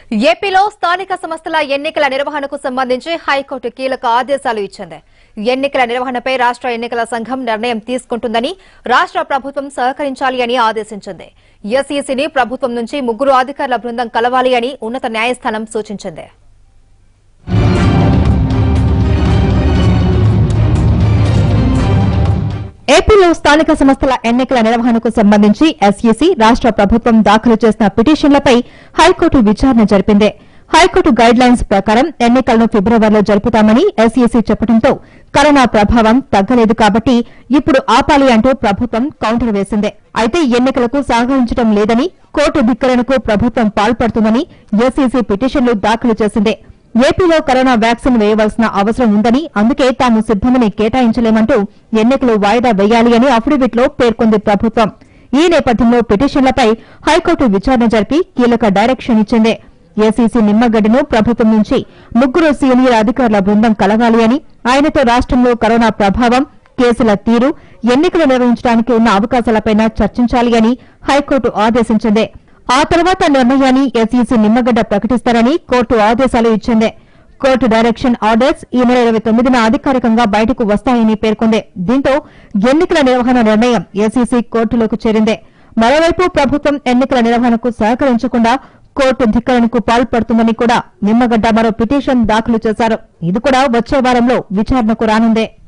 ఏపీలో స్థానిక సంస్థల ఎన్నికల నిర్వహణకు సంబంధించి హైకోర్టు కీలక ఆదేశాలు ఇచ్చింది ఎన్నికల నిర్వహణపై రాష్ట్ర ఎన్నికల సంఘం నిర్ణయం తీసుకుంటుందని రాష్ట్ర ప్రభుత్వం సహకరించాలి అని ఆదేశించింది ఎస్ఈసీని ప్రభుత్వం నుంచి ముగ్గురు అధికారుల బృందం కలవాలి అని ఉన్నత న్యాయస్థానం సూచించింది ఏపీలో స్థానిక సంస్థల ఎన్నికల నిర్వహణకు సంబంధించి ఎస్ఈసీ రాష్ట్ర ప్రభుత్వం దాఖలు చేసిన పిటిషన్లపై హైకోర్టు విచారణ జరిపింది హైకోర్టు గైడ్ లైన్స్ ప్రకారం ఎన్నికలను ఫిబ్రవరిలో జరుపుతామని ఎస్ఈసీ చెప్పడంతో కరోనా ప్రభావం తగ్గలేదు కాబట్టి ఇప్పుడు ఆపాలి అంటూ ప్రభుత్వం కౌంటర్ వేసింది అయితే ఎన్నికలకు సహకరించడం లేదని కోర్టు ధిక్కరణకు ప్రభుత్వం పాల్పడుతుందని ఎస్ఈసీ పిటిషన్లు దాఖలు చేసింది ఏపీలో కరోనా వ్యాక్సిన్ వేయవలసిన అవసరం ఉందని అందుకే తాము సిద్దమని కేటాయించలేమంటూ ఎన్నికలు వాయిదా వేయాలి అని అఫిడవిట్లో పేర్కొంది ప్రభుత్వం ఈ నేపథ్యంలో పిటిషన్లపై హైకోర్టు విచారణ జరిపి కీలక డైరెక్షన్ ఇచ్చింది ఏసీసీ నిమ్మగడ్డను ప్రభుత్వం నుంచి ముగ్గురు సీనియర్ అధికారుల బృందం కలగాలి అని ఆయనతో రాష్ట్రంలో కరోనా ప్రభావం కేసుల తీరు ఎన్నికలు నిర్వహించడానికి ఉన్న అవకాశాలపై చర్చించాలి అని హైకోర్టు ఆదేశించింది ఆ తర్వాత నిర్ణయాన్ని ఎస్ఈసీ నిమ్మగడ్డ ప్రకటిస్తారని కోర్టు ఆదేశాలు ఇచ్చింది కోర్టు డైరెక్షన్ ఆర్డర్స్ ఈ నెల ఇరవై తొమ్మిదిన అధికారికంగా బయటకు వస్తాయని పేర్కొంది దీంతో ఎన్నికల నిర్వహణ నిర్ణయం ఎస్ఈసీ కోర్టులోకి చేరింది మరోవైపు ప్రభుత్వం ఎన్నికల నిర్వహణకు సహకరించకుండా కోర్టు ధిక్కరణకు పాల్పడుతుందని కూడా నిమ్మగడ్డ మరో పిటిషన్ దాఖలు చేశారు ఇది కూడా వచ్చే వారంలో విచారణకు రానుందే